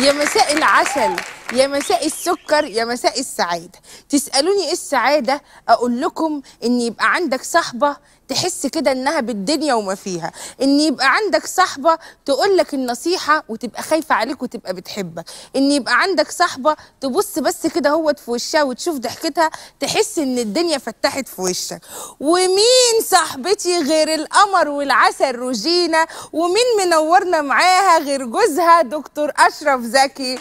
يا مساء العسل يا مساء السكر يا مساء السعادة تسألوني ايه السعادة اقول لكم ان يبقى عندك صاحبة تحس كده انها بالدنيا وما فيها ان يبقى عندك صاحبة تقول لك النصيحة وتبقى خايفة عليك وتبقى بتحبك ان يبقى عندك صاحبة تبص بس كده هوت في وشها وتشوف ضحكتها تحس ان الدنيا فتحت في وشك ومين صاحبتي غير القمر والعسل روجينا ومين منورنا معاها غير جوزها دكتور اشرف زكي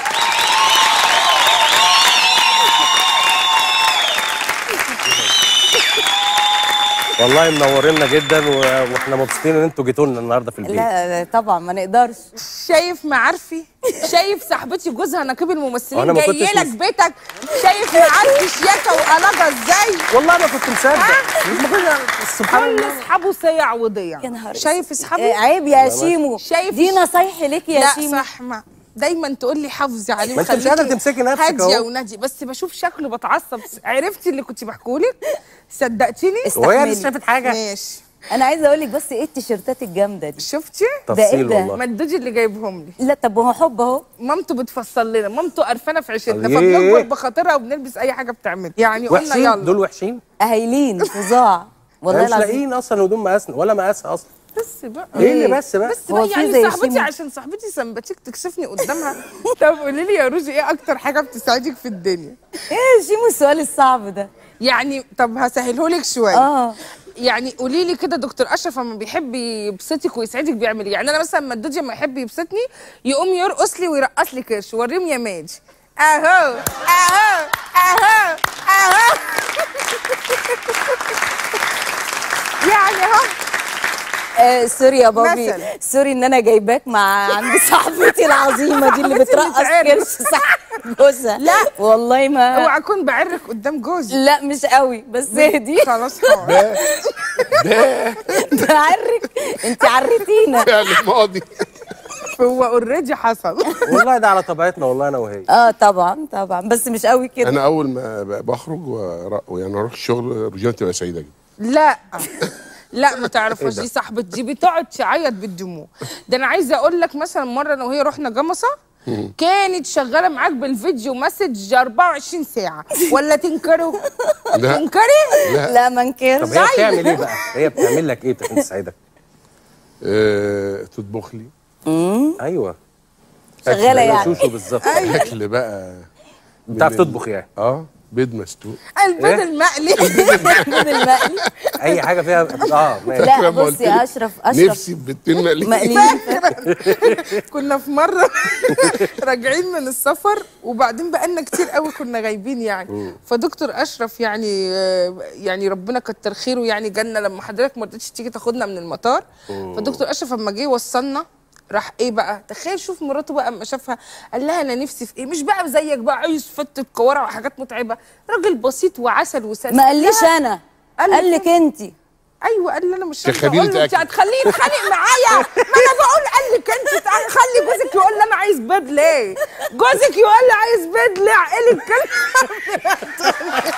والله منورينا جدا و- واحنا مبسوطين ان انتوا جيتوا لنا النهارده في البيت لا لا، طبعا ما نقدرش شايف معارفي شايف صاحبتي جوزها نقيب الممثلين وأنا ما جاي كنتش لك مس- بيتك شايف معارفي شياكه وقلقه ازاي والله ما كنت مصدق ما كنت- سبحان كل الله اصحابه صيع وضيع يا نهار شايف اسود. اصحابه آه، عيب يا شيمو شايف دي الش- نصايحي ليك يا لا شيمو صح ما دايما تقول لي حافظي عليه ما أنت مش وخليكي قادرة تمسكي نفسك هاديه أهو. ونادي بس بشوف شكله بتعصب عرفتي اللي كنت بحكولك صدقتيني وهي استحملي. لسه شافت حاجه ماشي انا عايزه اقول لك بس ايه التيشيرتات الجامده دي شفتي تفصيل ده؟ والله مدوجي اللي جايبهم لي لا طب ما هو حب اهو مامته بتفصل لنا مامته قرفانه في عيشتنا طب فبنكبر إيه؟ بخاطرها وبنلبس اي حاجه بتعمل يعني قلنا وحشين يلا دول وحشين اهيلين فظاع والله مش العظيم لاقيين اصلا هدوم مقاسنا ولا مقاسها اصلا بس بقى ايه اللي بس بقى بس هو بقى في يعني زي صاحبتي شيمو؟ عشان صاحبتي سمباتيك تكشفني قدامها طب قولي لي يا روجي ايه اكتر حاجه بتساعدك في الدنيا ايه شيمو السؤال الصعب ده يعني طب هسهله لك شويه اه يعني قولي لي كده دكتور اشرف لما بيحب يبسطك ويسعدك بيعمل ايه يعني انا مثلا لما الدودي لما يحب يبسطني يقوم يرقص لي ويرقص لي كرش وريهم يا ماجي اهو اهو اهو اهو يعني اهو آه، سوري يا بابي مثلا. سوري ان انا جايباك مع عند صاحبتي العظيمه دي اللي صاحبتي بترقص بتعرف. كرش صح جوزها لا والله ما اوعى اكون بعرك قدام جوزي لا مش قوي بس اهدي خلاص حاضر بعرك انت عرتينا فعل ماضي هو اوريدي حصل والله ده على طبيعتنا والله انا وهي اه طبعا طبعا بس مش قوي كده انا اول ما ب- بخرج ور- ويعني اروح الشغل روجينا تبقى سعيده جدا لا لا ما تعرفش دي صاحبتي دي بتقعد تعيط بالدموع ده انا عايزه اقول لك مثلا مره انا وهي رحنا جمصه كانت شغاله معاك بالفيديو مسج 24 ساعه ولا تنكروا لا. تنكري لا ما انكرش طب هي بتعمل ايه بقى هي بتعمل لك ايه عشان تساعدك أه تطبخ لي ايوه شغاله أيوة، يعني شوشو بالظبط اكل بقى بتعرف تطبخ يعني اه بيض مسلوق البيض إيه؟ المقلي البيض المقلي اي حاجه فيها اه ماشي لا لما بص قلت يا لك اشرف اشرف نفسي ببيضتين مقليين مقليين كنا في مره راجعين من السفر وبعدين بقالنا كتير قوي كنا غايبين يعني فدكتور اشرف يعني آه، يعني ربنا كتر خيره يعني جالنا لما حضرتك ما رضيتش تيجي تاخدنا من المطار فدكتور اشرف لما جه وصلنا راح ايه بقى تخيل شوف مراته بقى اما شافها قال لها انا نفسي في ايه مش بقى زيك بقى عايز فتة كوارع وحاجات متعبه راجل بسيط وعسل وسلس ما قاليش انا قال قال لك لك انت ايوه قال لي انا مش تخليني بقول له انت أتأكد. هتخليه يتخانق معايا ما انا بقول قال لك انت تعالي خلي جوزك يقول لي انا عايز بيض ليه جوزك يقول لي عايز بيض ليه عقلي الكلمه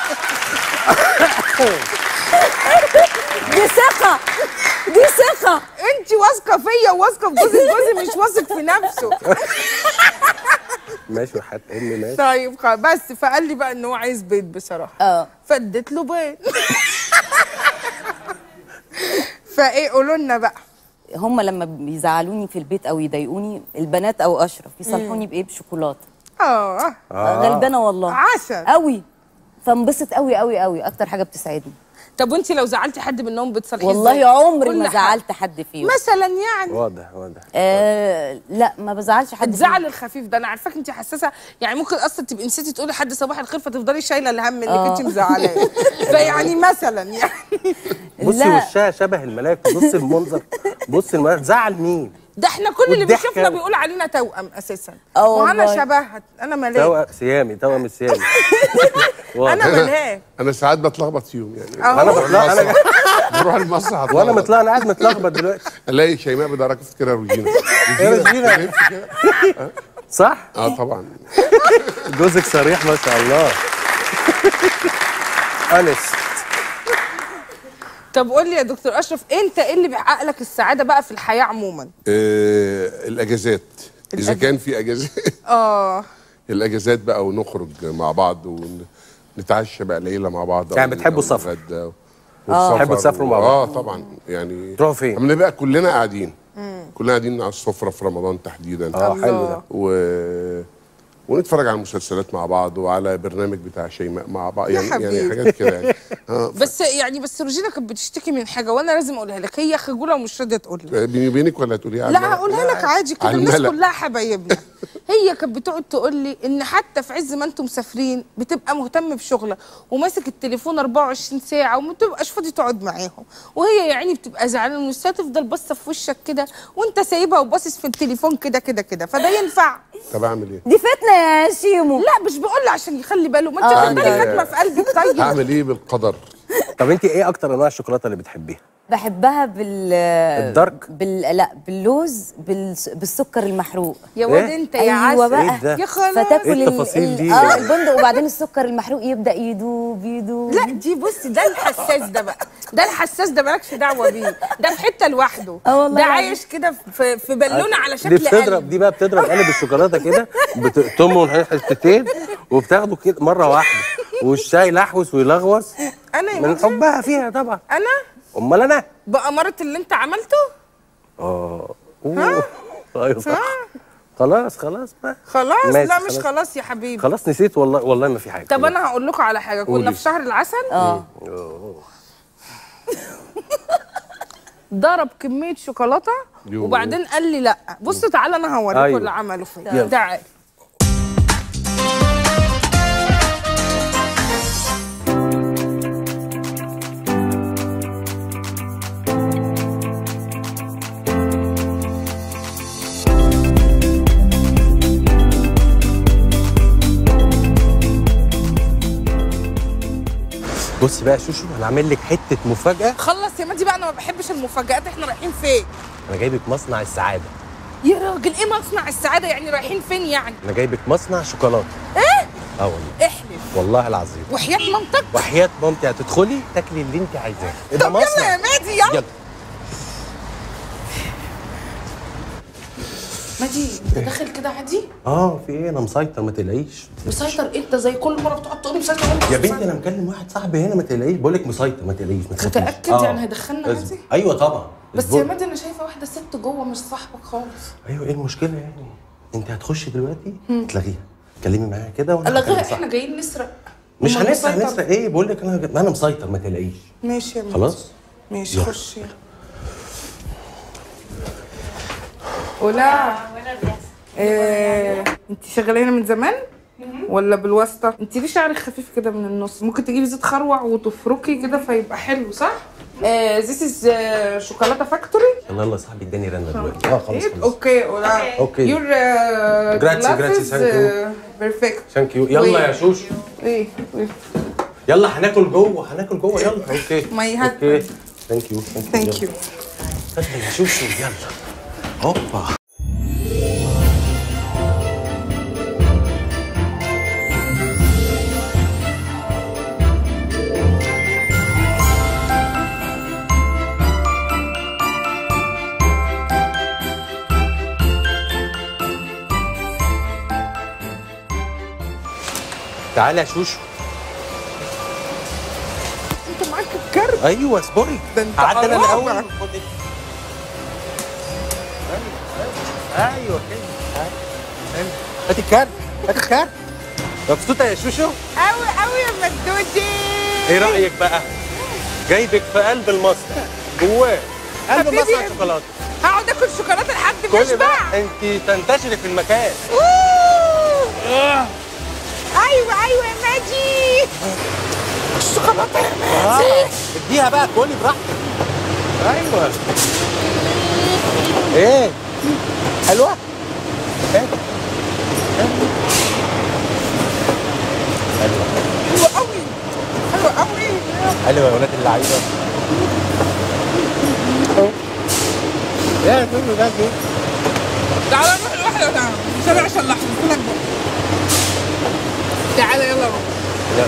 دي ثقه دي ثقه انت واثقه فيا وواثقه في جوزك جوزي مش واثق في نفسه ماشي وحت امي ماشي طيب خلاص بس فقال لي بقى ان هو عايز بيض بصراحه اه فاديت له بيض فايه قولوا لنا بقى هم لما بيزعلوني في البيت او يضايقوني البنات او اشرف يصالحوني بايه بشوكولاته اه غلبانه والله عسل قوي فانبسط قوي قوي قوي اكتر حاجه بتسعدني طب وانت لو زعلتي حد منهم بتصالحيه والله ازاي؟ عمري كل ما حد. زعلت حد فيهم مثلا يعني واضح واضح آه لا ما بزعلش حد فيهم. الزعل الخفيف ده انا عارفاك انت حساسه يعني ممكن اصلا تبقي نسيتي تقولي لحد صباح الخير فتفضلي شايله الهم انك آه. انت مزعلاه فيعني مثلا يعني بصي لا. وشها شبه الملاك بصي المنظر بصي الملاك زعل مين ده احنا كل اللي والضحكة. بيشوفنا بيقول علينا توأم اساسا اه وانا والله. شبهها انا ملاك توأم سيامي توأم السيامي واضح. انا ملاك انا ساعات بتلخبط فيهم يعني أهو. انا بطلع انا بروح المسرح وانا أتلخبط. مطلع انا قاعد متلخبط دلوقتي الاقي شيماء بدرك افتكرها روجينا يا روجينا. نفسي كده. صح اه طبعا جوزك صريح ما شاء الله انس طب قول لي يا دكتور اشرف انت ايه اللي بيحقق لك السعاده بقى في الحياه عموما آه الاجازات اذا كان في اجازات اه الاجازات بقى ونخرج مع بعض ونتعشى بقى ليله مع بعض يعني أو- بتحبوا أو السفر؟ نتغدى تحبوا والسفر تسافروا مع اه بعض؟ طبعا يعني تروحوا فين؟ عملنا بقى كلنا قاعدين كلنا قاعدين على السفره في رمضان تحديدا اه حلو ده و... ونتفرج على المسلسلات مع بعض وعلى برنامج بتاع شيماء مع بعض يا يعني يعني حبيبي. حاجات كده يعني اه بس يعني بس روجينا كانت بتشتكي من حاجه وانا لازم اقولها لك هي خجوله ومش راضيه تقول لي بيني وبينك ولا تقوليها على لا الملأ؟ هقولها لك عادي كده على الناس الملأ. كلها حبايبنا هي كانت بتقعد تقول لي ان حتى في عز ما انتم مسافرين بتبقى مهتم بشغلك وماسك التليفون 24 ساعه وما تبقاش فاضي تقعد معاهم وهي يا عيني بتبقى زعلانه من الساعه تفضل باصه في وشك كده وانت سايبها وباصص في التليفون كده كده كده فده ينفع طب اعمل ايه؟ دي فتنه يا شيمو لا مش بقول له عشان يخلي باله ما انت آه. خدتي فتمه في قلبك طيب هعمل ايه بالقدر؟ طب انت ايه اكتر انواع الشوكولاته اللي بتحبيها؟ بحبها بال الدارك؟ بال لا باللوز بالس... بالسكر المحروق يا واد إيه؟ انت يا أيوة عسل بقى. إيه ده؟ يا خلاص فتاكل إيه ال- التفاصيل ال- دي؟ اه البندق وبعدين السكر المحروق يبدا يدوب يدوب لا دي بصي ده الحساس ده بقى ده الحساس ده مالكش دعوه بيه ده في حته لوحده اه والله ده العظيم. عايش كده في في بالونه على دي شكل بتضرب قلب دي بقى بتضرب قلب الشوكولاته كده بتقطمه حتتين وبتاخده كده مره واحده والشاي لحوس ويلغوص انا يا من ماجي حبها فيها طبعا انا امال انا بأمارة اللي انت عملته اه أوه. ايوه صح خلاص خلاص بقى خلاص ماشي، لا مش خلاص. خلاص يا حبيبي خلاص نسيت والله والله ما في حاجه طب انا هقول لكم على حاجه كنا قولي. في شهر العسل اه ضرب كميه شوكولاته يوه. وبعدين قال لي لا بصوا تعالى انا هوريكم أيوة. اللي عمله فيا يلا. تعال بص بقى يا شوشو انا عامل لك حته مفاجاه خلص يا مادي بقى انا ما بحبش المفاجآت احنا رايحين فين انا جايبك مصنع السعاده يا راجل ايه مصنع السعاده يعني رايحين فين يعني انا جايبك مصنع شوكولاته ايه اه والله احلف والله العظيم وحياه مامتك وحياه مامتي هتدخلي تاكلي اللي انت عايزاه ده طب يلا يا مادي يلا يلا مادي انت داخل كده عادي اه في ايه انا مسيطر ما تقلقيش مسيطر انت زي كل مره بتقعد تقول مسيطر وانت يا مش بنتي مسيطر. انا مكلم واحد صاحبي هنا ما تقلقيش بقول لك مسيطر ما تقلقيش ما تخافيش متأكد يعني هيدخلنا لازم. عادي؟ ايوه طبعا بس اصبري. يا مادي انا شايفه واحده ست جوه مش صاحبك خالص ايوه ايه المشكله يعني انت هتخشي دلوقتي تلغيها كلمي معايا كده وانا الغاها هكلم صاحبي. احنا جايين نسرق مش أمال هنسرق مسيطر؟ هنسرق ايه بقول لك انا انا مسيطر ما تقلقيش ماشي يا مادي خلاص ماشي يلا. خش يلا ولا آه، انت شغاله هنا من زمان ولا بالواسطه انت ليه شعرك خفيف كده من النص ممكن تجيبي زيت خروع وتفركي كده فيبقى حلو صح ذيس از شوكولاته فاكتوري يلا يلا يا صاحبي اداني رنه دلوقتي اه خلاص خلاص اوكي ولا أوكي. يور Grazie, grazie, thank you. بيرفكت ثانك يو يلا يا شوشو ايه إيه. يلا هناكل جوه هناكل جوه يلا اوكي My husband. اوكي ثانك يو ثانك يو اتفضل يا شوشو يلا هوبا تعالى يا شوشو انت معاك الكارت ايوه اصبري ده انت قعدت انا قرابة. الاول خد انت. ايوه ايوه كده أيوة. هات الكارت هات الكارت مبسوطه يا شوشو قوي قوي يا مدودي ايه رايك بقى جايبك في قلب المصنع جواه قلب حبيبي. مصنع شوكولاته هقعد اكل شوكولاته لحد ما كل بقى اشبع انت تنتشري في المكان أوه. ايوه ايوه يا ماجي الشوكولاته يا ماجي اه اديها بقى كلي براحتك ايوه ايه حلوه ايه حلوه حلوه قوي حلوه قوي حلوه يا ولاد اللعيبه يا كله ده كده تعالى نروح لوحده تعالى مش انا عشان لحظه استنى بقى. تعالى يلا روح يلا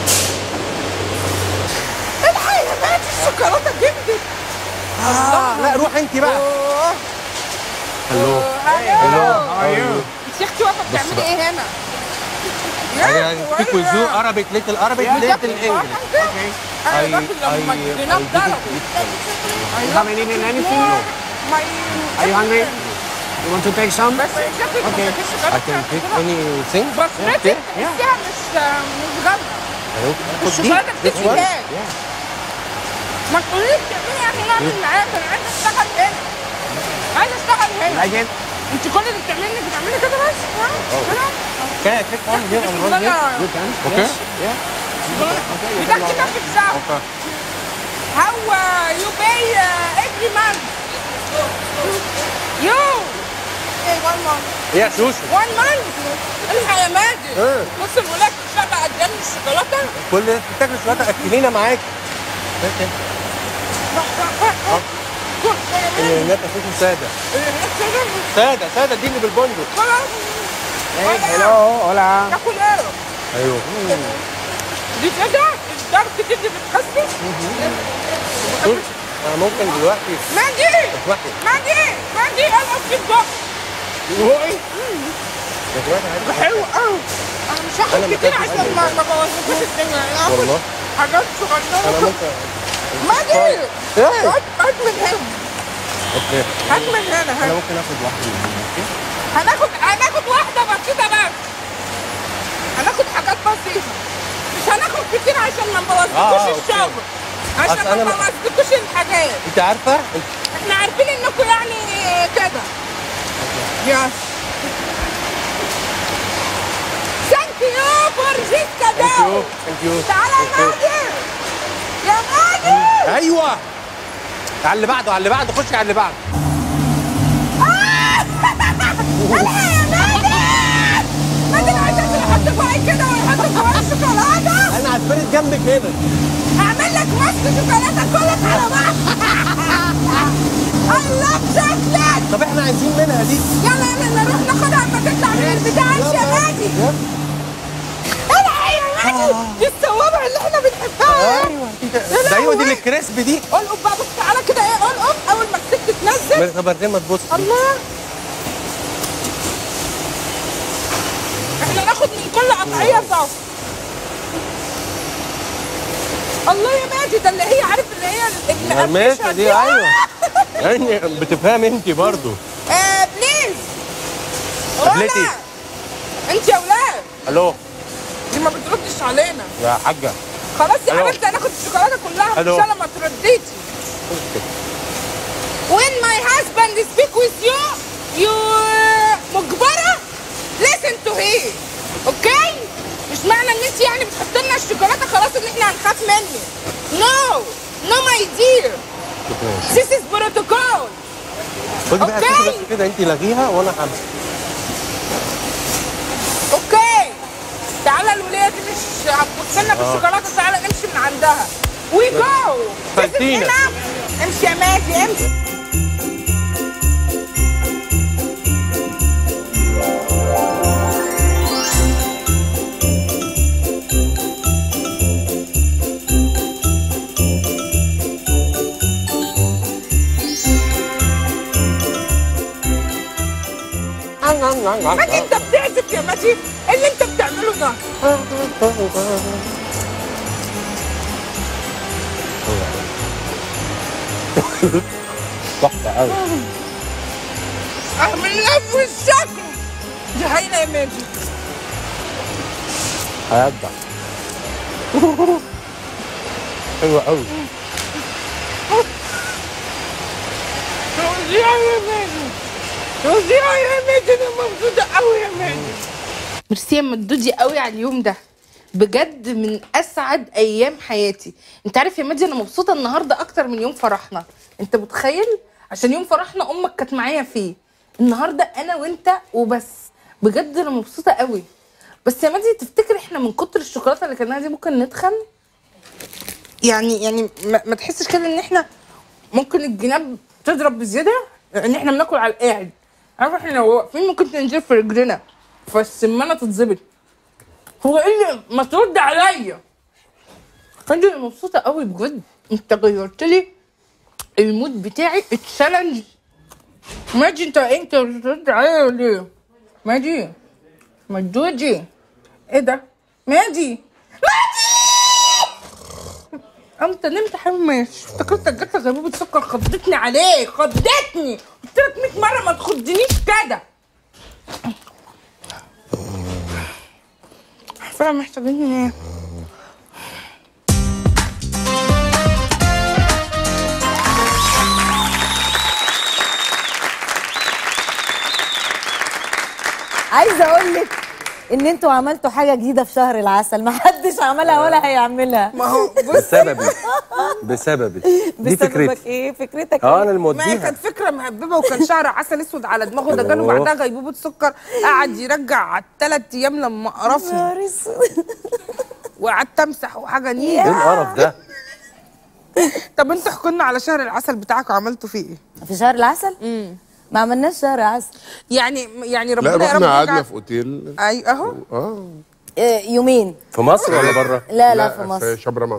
الحق يا ماجي الشوكولاته جبدت آه لا روح انت بقى أوه. هلو هلو انت يا اختي واقفه بتعملي ايه هنا؟ I speak with you Arabic little Arabic little English انا I- باكل لما I- الجناب I ضرب You have any anything? Are you hungry? You want to take some? بس شكلك ما Okay. تاكلش I can take anything بسمتي تحسيها مش مش غلة خد دي الشوكولاته this one بتتهان ما تقوليش بتعملي ايه عشان اعمل معاك انا عايزه اشتغل هنا عايزه اشتغل هنا Like it? انت كل اللي بتعملي انك بتعملي كده بس ها؟ كده Can I take one here and one here شغلانة- You can. Okay. Yeah. بتاكلي نفسك صح Okay How uh, you pay uh, every month? You pay one month. يا شوشو One month. الحق يا ماجد. إيه. بص الولاد بتشبع قدام الشوكولاتة. كل تاكل شوكولاته اكلينا معاك كل يا اللي ماجد. هناك اساسه ساده اللي هناك كده. ساده ساده اديني بالبندق خلاص. Hey, hello, hola. تاكل ايه؟ ايوه دي كده الدرك دي اللي بتخسس. شوف انا ممكن دلوقتي ماجد. اسمحي ماجد. ماجد انا في البق. دلوقتي عايز حلو قوي. انا مش أنا هاخد كتير متأكد عشان ما ما بوظفوش الدنيا. انا هاخد والله حاجات انا صغيرة. ممكن ماجد. ايه هات هات من هنا. اوكي هات من هنا انا هات. ممكن اخد واحده من هنا، اوكي هناخد هناخد واحدة بسيطة بس هناخد حاجات بسيطة مش هناخد كتير عشان ما آه، نبوظلكوش أوكي. الشغل عشان أصل ما أنا م- نبوظلكوش الحاجات انت عارفه احنا عارفين انكم يعني كده يس ثانك يو فور ذيس كادو ثانك يو تعالى يا ماجد يا ماجد ايوه على اللي بعده على اللي بعده خش على اللي بعده الحق يا ماجد ماجد عايزك تحط فوقي كده ويحط فوقي الشوكولاتة انا هتفرد جنبك هنا هعمل لك ماسك شوكولاته كلك على بعض I love chocolate طب احنا عايزين منها دي يلا يلا نروح ناخدها اما تطلع من البتاع يا ماجي الحق يا ماجي دي الصوابع اللي احنا بنحبها ايوه ده ايوه دي اللي الكريسب دي قلقب بقى بص تعالى كده ايه قلقب اول ما الست تنزل طب بعدين ما تبص الله احنا ناخد من كل قطعيه صف الله يا ماجي ده اللي هي عارف اللي هي المقرمشه المقرمشة دي، أيوة. يعني بتفهم انت برضو آه بليز قابلتي. رولا. انت يا ولاد الو دي ما بتردش علينا يا حاجه خلاص يا ألو. حبيبتي هناخد الشوكولاته كلها ألو. مش انا ما ترديتي When my husband speak with you you uh, مجبرة listen to him اوكي مش معنى ان انت يعني بتحط لنا الشوكولاته خلاص ان احنا هنخاف منك no no my dear this is protocol خدي بقى أوكي. كده بس كده انت لغيها وانا همشي اوكي تعالى الوليه دي مش هتبص لنا بالشوكولاته تعالى نمشي من عندها وي جو فلتينا. امشي يا ماجي امشي ماجي انت بتعزف يا ماجي ايه اللي انت بتعمله ده؟ تحفه قوي اعمل لها في الشكل دي هايله يا ماجي هيبدع حلوه قوي توزيع يا ماجي توزيع يا ماجي انا مبسوطه قوي يا ماجي ميرسي يا مدودي قوي على اليوم ده بجد من اسعد ايام حياتي انت عارف يا ماجي انا مبسوطه النهارده اكتر من يوم فرحنا انت متخيل عشان يوم فرحنا امك كانت معايا فيه النهارده انا وانت وبس بجد انا مبسوطه قوي بس يا ماجي تفتكر احنا من كتر الشوكولاته اللي كلناها دي ممكن نتخن يعني يعني ما, ما تحسش كده ان احنا ممكن الجناب تضرب بزياده ان احنا بناكل على القاعد عارف احنا لو واقفين ممكن تنزل في رجلنا فالسمانه تتظبط هو ايه اللي ما ترد عليا انا مبسوطه قوي بجد انت غيرت لي المود بتاعي اتشالنج ماجي انت انت بترد عليا ليه؟ ماجي مجوجي ايه ده؟ ماجي ماجي انت نمت حماش افتكرتك جت غيبوبة سكر خضتني عليك خضتني قلت لك 100 مرة ما تخضنيش كده فعلا محتاجين ايه؟ عايزه اقول لك ان انتوا عملتوا حاجه جديده في شهر العسل ما حدش عملها ولا هيعملها ما هو بص بسببي بسببي دي بسببك فكرتي ايه فكرتك اه إيه؟ انا ما هي الموديها كانت فكره مهببه وكان شعر عسل اسود على دماغه ده جاله أوه. بعدها غيبوبه سكر قعد يرجع على الثلاث ايام لما قرفني نهار اسود. وقعدت امسح وحاجه ايه نيله القرف ده طب انتوا احكوا لنا على شهر العسل بتاعكم عملتوا فيه ايه؟ في شهر العسل ما عملناش شهر عسل يعني يعني لا ربنا يا رب رحنا قعدنا يجعل- في اوتيل ايوه اهو اه آه، يومين في مصر ولا بره لا لا في مصر في شبرمان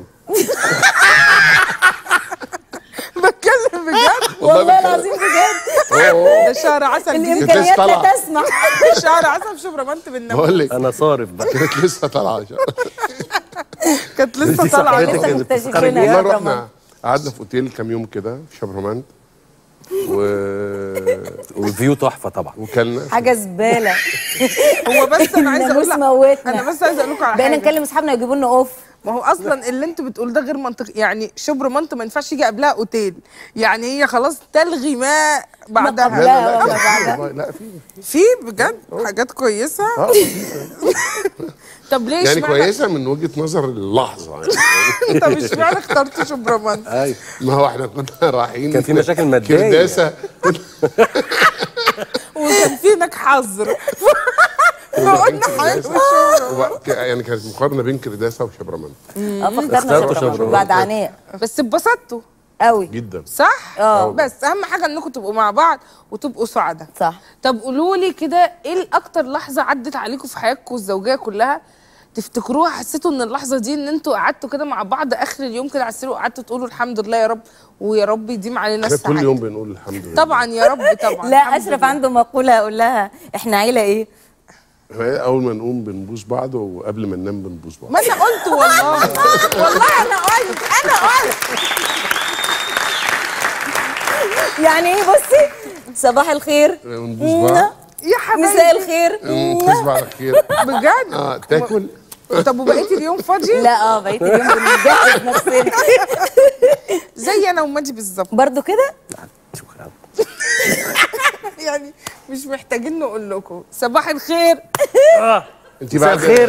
بتكلم بجد والله العظيم بجد ده شهر عسل جديد الامكانيات طالعة. لا تسمح شهر عسل في شبرمنت بالنمو بقول لك انا صارف بقى كانت لسه طالعه كانت لسه دي طالعه صحتك لسه اللي مكتشفينها. بتفكري والله بيها. رحنا قعدنا في اوتيل كام يوم كده في شبرمان و... والفيو تحفه طبعا وكلنا حاجه زباله هو بس انا عايزه اقول الناموس لك موتنا انا بس عايزه اقول لكم على بقينا حاجه نكلم اصحابنا يجيبوا لنا اوف ما هو اصلا اللي انتوا بتقول ده غير منطقي يعني شبر منط ما ينفعش يجي قبلها اوتيل يعني هي خلاص تلغي ما بعدها قبلها. لا وما لا بعدها. لا, لا في في بجد حاجات كويسه اه في. طب ليش يعني كويسه من وجهه نظر اللحظه يعني طب اشمعنى اخترتوا شبرمان ايوه ما هو احنا كنا رايحين كان في مشاكل مادية. كرداسه وكان في هناك حظر فقلنا حلو شبرمان وبقى- يعني كانت مقارنه بين كرداسه وشبرمان اه فاخترنا اخترتوا شبرمان شبرمان. بعد عناء بس اتبسطتوا قوي جدا صح؟ اه. بس اهم حاجه انكم تبقوا مع بعض وتبقوا سعداء صح طب قولوا لي كده ايه الاكتر لحظه عدت عليكم في حياتكم الزوجيه كلها تفتكروها حسيتوا ان اللحظه دي ان انتوا قعدتوا كده مع بعض اخر اليوم كده على السرير وقعدتوا تقولوا الحمد لله يا رب ويا رب يديم علينا احنا السعاده كل يوم بنقول الحمد لله طبعا يا رب طبعا لا الحمد اشرف لله. عنده مقوله اقول لها احنا عيله ايه هي اول ما نقوم بنبوس بعض وقبل ما ننام بنبوس بعض ما انا قلت والله والله انا قلت انا قلت يعني ايه بصي صباح الخير بنبوس بعض يا حبايبي مساء الخير تصبح على خير بجد اه تاكل طب وبقيت اليوم فاضي لا اه بقيت اليوم بنجهز نفسنا زي انا وماجي بالظبط برضو كده شكرا يعني مش محتاجين نقول لكم صباح الخير انت مساء بعد الخير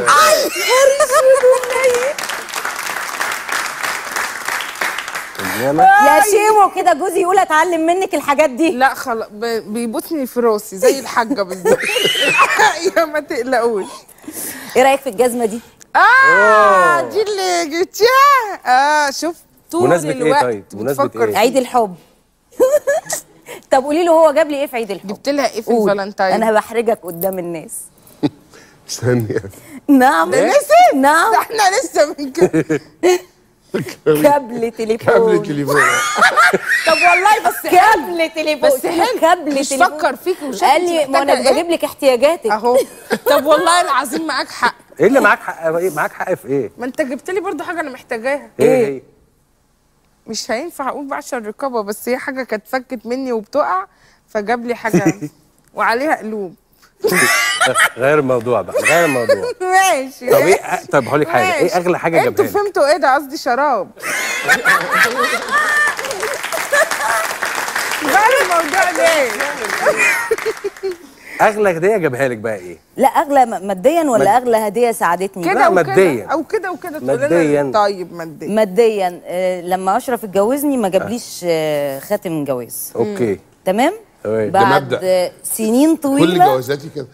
إنما يا شيمو كده جوزي يقول اتعلم منك الحاجات دي لا خلاص ب- بيبوسني في راسي زي الحاجه بالظبط يا ما تقلقوش ايه رايك في الجزمه دي اه دي اللي جبتيها اه شوف طول مناسبة إيه الوقت طيب؟ مناسبة بتفكر إيه؟ عيد الحب طب قولي له هو جاب لي ايه في عيد الحب جبت لها ايه في قول. الفالنتاين انا بحرجك قدام الناس استني نعم نسيت نعم ده احنا لسه من كده كابل تليفون قبل التليفون طب والله بس كابل تليفون بس حلو كابل مش تليفون فكر فيك وشاف قال انت لي ما انا محتاجة إيه؟ بجيب لك احتياجاتك اهو طب والله العظيم معاك حق ايه اللي معاك حق إيه معاك حق في ايه؟ ما انت جبت لي برضو حاجه انا محتاجاها ايه هي؟ مش هينفع اقول بقى عشان الرقابه بس هي حاجه كانت فكت مني وبتقع فجاب لي حاجه وعليها قلوب غير الموضوع بقى غير الموضوع ماشي طب ايه طب هقول لك حاجه ماشي. ايه اغلى حاجه انتوا جابها لك؟ فهمتوا ايه ده قصدي شراب غير الموضوع ليه اغلى هديه جابها لك بقى ايه؟ لا اغلى م- ماديا ولا ماد- اغلى هديه ساعدتني كده لا، وكده مادياً. او كده وكده تقول مادياً. لنا طيب ماديا ماديا آه، لما اشرف اتجوزني ما جابليش آه، خاتم جواز اوكي تمام تمام. بعد مبدأ. آه، سنين كل طويله جوازاتي كده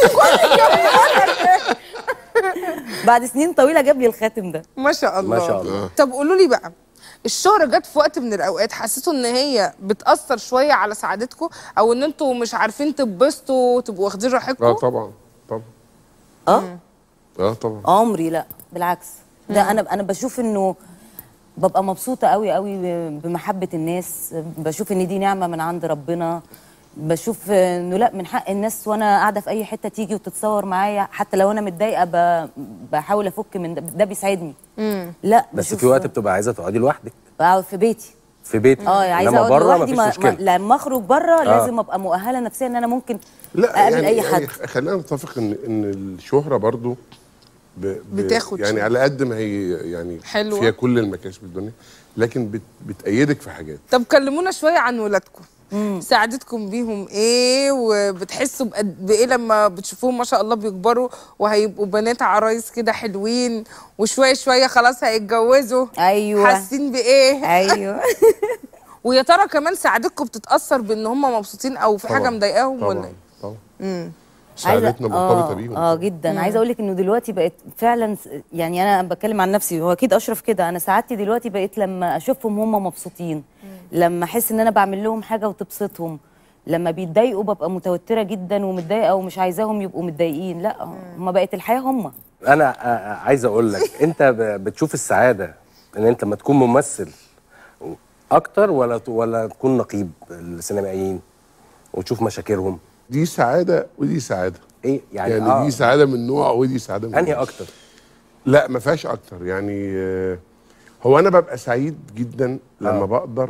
بعد سنين طويله جاب لي الخاتم ده ما شاء الله ما شاء الله. طب قولوا لي بقى الشهرة جت في وقت من الأوقات حسيتوا إن هي بتأثر شوية على سعادتكم أو إن أنتوا مش عارفين تتبسطوا وتبقوا واخدين اه راحتكم؟ طبعا طبعا اه اه طبعا عمري لا بالعكس ده انا انا بشوف انه ببقى مبسوطه قوي قوي بمحبه الناس بشوف ان دي نعمه من عند ربنا بشوف انه لا من حق الناس وانا قاعده في اي حته تيجي وتتصور معايا حتى لو انا متضايقه ب... بحاول افك من ده, ده بيساعدني لا بس بشوف- في وقت بتبقى عايزه تقعدي لوحدك بقعد في بيتي في بيتك اه عايزه انما اقعد بره لوحدي مفيش ما... مشكله ما... لما اخرج بره لازم ابقى مؤهله نفسيا ان انا ممكن لا اقابل يعني اي حد يعني خلينا نتفق ان ان الشهره برضو ب ب بتاخد يعني شوية. على قد ما هي يعني حلوة. فيها كل المكاسب الدنيا لكن بت بتأيدك في حاجات طب كلمونا شويه عن ولادكم ساعدتكم بيهم ايه وبتحسوا بقد بايه لما بتشوفوهم ما شاء الله بيكبروا وهيبقوا بنات عرايس كده حلوين وشويه شويه خلاص هيتجوزوا ايوه حاسين بايه ايوه ويا ترى كمان سعادتكم بتتاثر بان هم مبسوطين او في حاجه طبعاً. مضايقاهم ولا طبعا إيه؟ طبعا عايزة- سعادتنا مرتبطه آه، بيهم اه جدا عايزه اقول لك انه دلوقتي بقت فعلا س- يعني انا بتكلم عن نفسي هو اكيد اشرف كده انا سعادتي دلوقتي بقيت لما اشوفهم هم مبسوطين لما احس ان انا بعمل لهم حاجه وتبسطهم لما بيتضايقوا ببقى متوتره جدا ومتضايقه ومش عايزاهم يبقوا متضايقين لا هم بقت الحياه هم انا آه، آه، عايز اقول لك انت ب- بتشوف السعاده ان انت لما تكون ممثل اكتر ولا ت- ولا تكون نقيب السينمائيين وتشوف مشاكلهم دي سعاده ودي سعاده ايه يعني, يعني, آه دي سعاده من نوع ودي سعاده من انهي نوع. اكتر لا ما فيهاش اكتر يعني آه، هو انا ببقى سعيد جدا لما آه. بقدر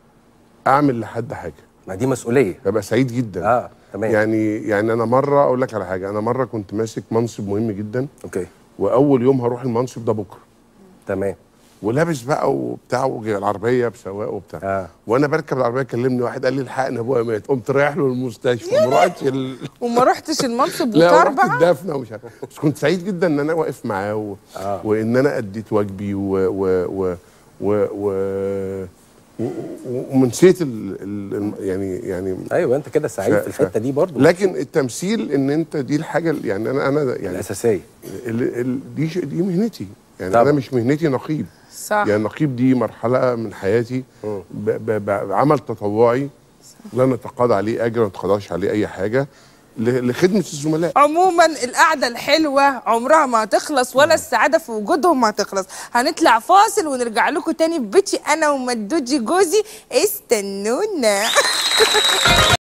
اعمل لحد حاجه ما دي مسؤوليه ببقى سعيد جدا اه تمام يعني يعني انا مره اقول لك على حاجه انا مره كنت ماسك منصب مهم جدا اوكي واول يوم هروح المنصب ده بكره تمام ولابس بقى وبتاع وجاي العربيه بسواق وبتاع آه. وانا بركب العربيه كلمني واحد قال لي الحقني ابويا مات قمت رايح له المستشفى ما رحتش ال... وما رحتش المنصب لا وطار رحت بقى الدفنه ومش عارف بس كنت سعيد جدا ان انا واقف معاه و... آه. وان انا اديت واجبي و و و و, و... و... و... ونسيت ال... ال... يعني يعني ايوه انت كده سعيد ف- في ف- الحته دي برضو لكن التمثيل ان انت دي الحاجه اللي- يعني انا انا يعني الاساسيه ال... ال... دي ش... دي مهنتي يعني طبعا. انا مش مهنتي نقيب صح يعني النقيب دي مرحله من حياتي مم. ب... ب... بعمل تطوعي لا نتقاضى عليه اجر ما نتقاضاش عليه اي حاجه ل... لخدمه الزملاء عموما القعده الحلوه عمرها ما هتخلص ولا السعاده في وجودهم ما هتخلص هنطلع فاصل ونرجع لكم تاني في بيتي انا ومدوجي جوزي استنونا